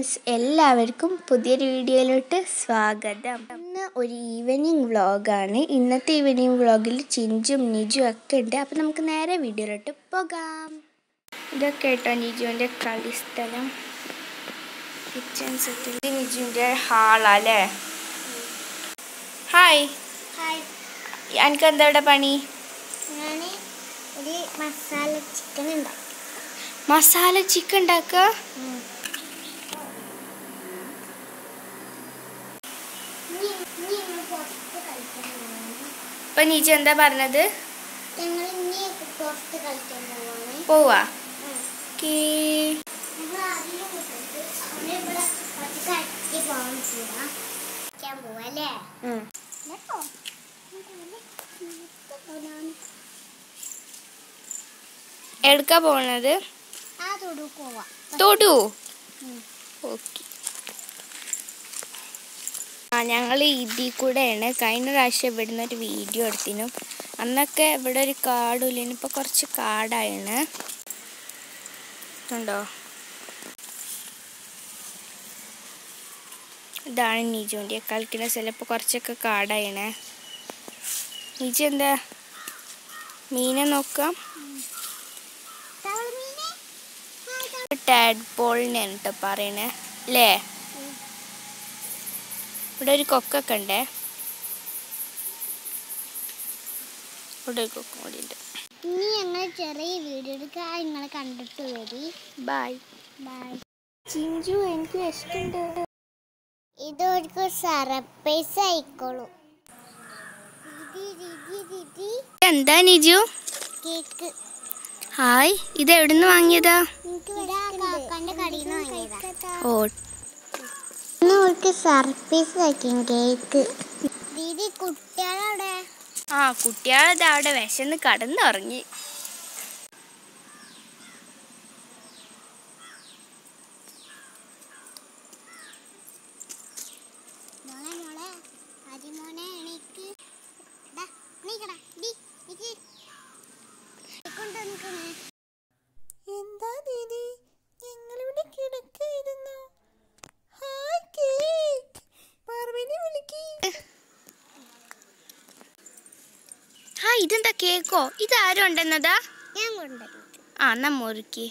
Friends എല്ലാവർക്കും പുതിയൊരു വീഡിയോയിലോട്ട് സ്വാഗതം ഇന്ന് ഒരു ഈവനിങ് വ്ളോഗാണ് ഇന്നത്തെ ഈവനിങ് വ്ളോഗിൽ ചിഞ്ചും നിജും ഒക്കെ ഉണ്ട് അപ്പം നമുക്ക് നേരെ വീഡിയോയിലോട്ട് പോകാം ഇതൊക്കെ കേട്ടോ നിജുവിൻ്റെ കളിസ്ഥലം കിച്ചൺ സെറ്റ് ഇത് നിജുവിൻ്റെ ഹാളല്ലേ ഹായ് ഹായ് എനിക്ക് എന്താ ഇവിടെ പണി ഞാൻ ഒരു മസാല ചിക്കൻ ഉണ്ടാക്കി മസാല ചിക്കൻ ഉണ്ടാക്കുക ഇപ്പം നിജു എന്താ പറഞ്ഞത് ഞങ്ങൾ ഇനി പുറത്ത് കളിക്കാൻ പോവാണ് പോവാ ഓക്കേ ഞങ്ങൾ ആദ്യം വിട്ടിട്ട് അവിടെ ഇവിടെ കുറച്ച് കട്ടി പോകാൻ പോവാ കളിക്കാൻ പോവാ അല്ലേ എവിടക്കാ പോണത് ആ തൊടു പോവാ തൊടു ഉം. ഓക്കെ ആ ഞങ്ങൾ ഇതിൽ കൂടെയാണ് കഴിഞ്ഞ പ്രാവശ്യം ഇവിടുന്ന് ഒരു വീഡിയോ എടുത്തിനു അന്നൊക്കെ ഇവിടെ ഒരു കാടില്ലേനു ഇപ്പോൾ കുറച്ച് കാടായാണ് ഉണ്ടോ ഇതാണ് നീജുവിൻ്റെ കളിക്കുന്ന സ്ഥലം ഇപ്പോൾ കുറച്ചൊക്കെ കാടായാണ് നീജു എന്താ മീനെ നോക്കാം തവളമീനെ ടാഡ്പോളിനെയാണ് കേട്ടോ പറയണേ അല്ലേ ഇവിടെ ഒരു കൊക്കൊക്കെ ഉണ്ടേ ഇവിടെ ഒരു കൊക്കും കൂടി ഉണ്ട് ഇനി ഞങ്ങൾ ചെറിയ വീഡിയോ എടുക്കാൻ നിങ്ങളെ കണ്ടിട്ട് വരി ബൈ ബൈ ചിഞ്ചു എനിക്ക് ഇഷ്ടമുണ്ട് ഇതൊരു സർപ്രൈസ് ആയിക്കോളൂ എന്താ നിജു കേക്ക് ഹായ് ഇത് എവിടുന്ന് വാങ്ങിയതാ കാക്കാന്റെ കടയിൽ നിന്ന് വാങ്ങിയതാ ഓ അവർക്ക് സർപ്രൈസ് ആക്കി കേക്ക് ദീദി കുട്ടികളവിടെ ആ കുട്ടികളത് അവിടെ വിശന്ന് കടന്നുറങ്ങി മോളെ മോളെ അതിമോനെ എണീക്ക് ദാ, എണീക്കടാ, ഡി, നിക്ക്. കൊണ്ട് നിക്കണേ. എന്താ ദീദി ഞങ്ങളിവിടെ കിടക്കായിരുന്നു ഹായ് കേക്ക് പാർവനെ വിളിക്ക് ആ ഇതെന്താ കേക്കോ ഇത് ആരും ഉണ്ടെന്നതാ ഞാൻ കൊണ്ടുവന്നു ആ എന്നാ മുറുക്കി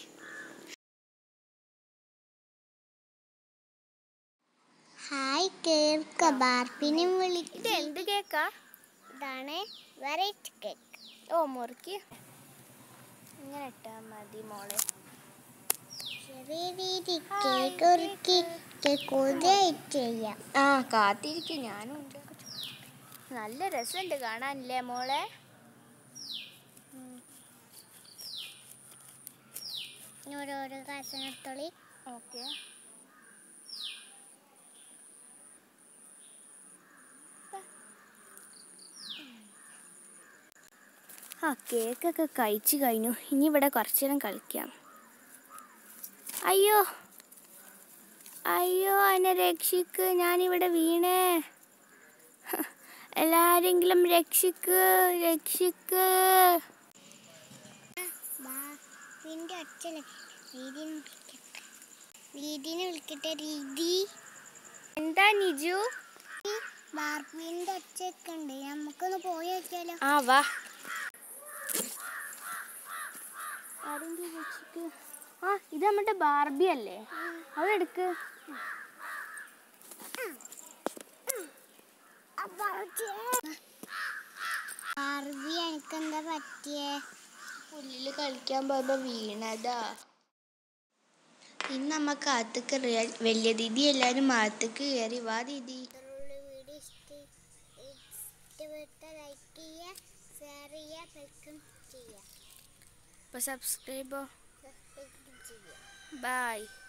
ഹായ് കേൾക്ക ബാർപ്പിനെ വിളിക്ക് ഇത് എന്ത് കേക്കാ ഇതാണ് വെറൈറ്റി കേക്ക് ഓ മുറുക്കി ഇങ്ങനെ ഇട്ടാ മതി മോളെ ചെറിയ രീതി കേക്ക് ഒരുക്കി കേക്ക് ഒതായിട്ട് ചെയ്യാം ആ കാത്തിരിക്കും ഞാനും ഉണ്ട് നല്ല രസമുണ്ട് കാണാനില്ലേ മോളെ ഇനി ഓരോരോ കാശം എടുത്തോളി ഓക്കെ ആ കേക്കൊക്കെ കഴിച്ചു കഴിഞ്ഞു ഇനി ഇവിടെ കുറച്ചു നേരം കളിക്കാം അയ്യോ അയ്യോ എന്നെ രക്ഷിക്ക് ഞാനിവിടെ വീണേ ഹ, എല്ലാരെങ്കിലും രക്ഷിക്ക് രക്ഷിക്ക് നിന്റെ അച്ഛനെ രീതിനെ വിളിക്കട്ടെ രീതിനെ വിളിക്കട്ടെ രീതി എന്താ നിജു ബാർബിന്റെ അച്ഛയൊക്കെ ഉണ്ട് നമുക്കൊന്ന് പോയി നോക്കിയാലോ ആ വാ ആരെങ്കിലും രക്ഷിക്ക് ആ ഇത് നമ്മുടെ ബാർബി അല്ലേ അതെടുക്ക് ബാർബി എനിക്ക് എന്താ പറ്റിയേ പുല്ലില് കളിക്കാൻ പോയപ്പോ വീണതാ ഇന്ന് നമ്മ കാത്തുക്ക് വലിയ ദീദി എല്ലാരും മാത്തുക്ക് കയറി വാ ദീദി വീഡിയോ ഇഷ്ടപ്പെട്ട ലൈക്ക് ചെയ്യുക ഷെയർ ചെയ്യുക വെൽക്കം ചെയ്യുക ഇപ്പൊ സബ്സ്ക്രൈബോ സബ്സ്ക്രൈബ് ചെയ്യുക ബൈ